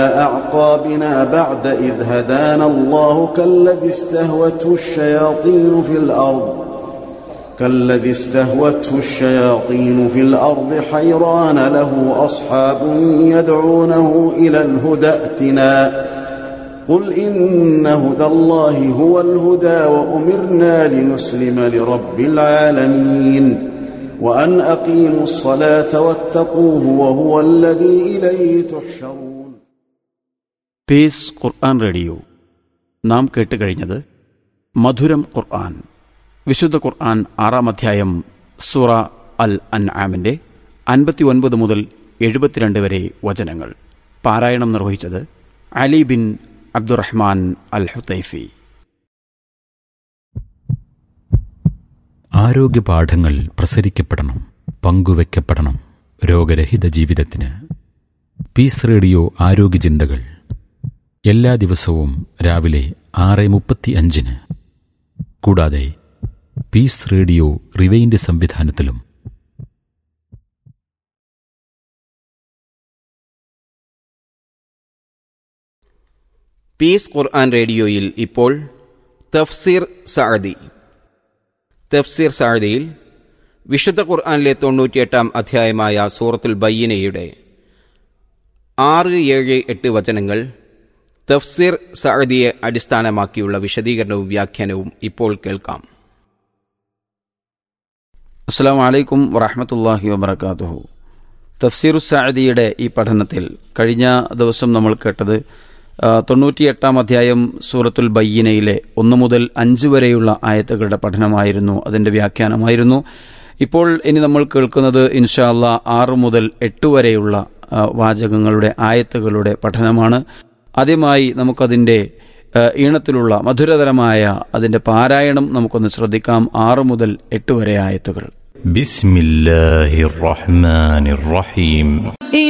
أعقابنا بعد إذ هدانا الله كالذي استهوته الشياطين في الأرض كالذي استهوته الشياطين في الأرض حيران له أصحاب يدعونه إلى الهدى ائتنا قل إن هدى الله هو الهدى وأمرنا لنسلم لرب العالمين وأن أقيموا الصلاة واتقوه وهو الذي إليه تحشرون piece ഖുർആൻ radio നാം കേട്ടുകഴിഞ്ഞത് മധുരം ഖുർആൻ വിശുദ്ധ ഖുർആൻ ആറാം അധ്യായം സൂറ അൽ അൻ ആമിൻ്റെ അൻപത്തി ഒൻപത് മുതൽ എഴുപത്തിരണ്ട് വരെ വചനങ്ങൾ പാരായണം നിർവഹിച്ചത് Ali bin Abdurrahman al Huthaify ആരോഗ്യ പാഠങ്ങൾ പ്രസരിക്കപ്പെടണം പങ്കുവെക്കപ്പെടണം രോഗരഹിത ജീവിതത്തിന് പീസ് റേഡിയോ ആരോഗ്യ ചിന്തകൾ എല്ലാ ദിവസവും രാവിലെ ആറ് മുപ്പത്തി അഞ്ചിന് കൂടാതെ പീസ് റേഡിയോ റിവൈൻഡ് സംവിധാനത്തിലും പീസ് ഖുർആൻ റേഡിയോയിൽ ഇപ്പോൾ തഫ്സീർ സഅദി തഫ്സീർ സഅദിയിൽ വിശുദ്ധ ഖുർആനിലെ തൊണ്ണൂറ്റിയെട്ടാം അധ്യായമായ സൂറത്തുൽ ബയ്യനയുടെ ആറ് ഏഴ് എട്ട് വചനങ്ങൾ തഫ്സീർ സഅദിയെ അടിസ്ഥാനമാക്കിയുള്ള വിശദീകരണവും വ്യാഖ്യാനവും ഇപ്പോൾ കേൾക്കാം അസ്സാം വലൈക്കും വറഹമത്തല്ലാഹി വബർക്കാത്തുഹു തഫ്സീറു സാദിയുടെ ഈ പഠനത്തിൽ കഴിഞ്ഞ ദിവസം നമ്മൾ കേട്ടത് ആ, തൊണ്ണൂറ്റിയെട്ടാം അധ്യായം സൂറത്തുൽ ബയ്യനയിലെ ഒന്ന് മുതൽ അഞ്ച് വരെയുള്ള ആയത്തുകളുടെ പഠനമായിരുന്നു അതിൻ്റെ വ്യാഖ്യാനമായിരുന്നു ഇപ്പോൾ ഇനി നമ്മൾ കേൾക്കുന്നത് ഇൻഷാല്ല ആറ് മുതൽ എട്ട് വരെയുള്ള ആ, വാചകങ്ങളുടെ ആയത്തുകളുടെ പഠനമാണ് ആദ്യമായി നമുക്കതിൻ്റെ ആ, ഈണത്തിലുള്ള മധുരതരമായ അതിൻ്റെ പാരായണം നമുക്കൊന്ന് ശ്രദ്ധിക്കാം ആറ് മുതൽ എട്ട് വരെ ആയത്തുകൾ بسم الله الرحمن الرحيم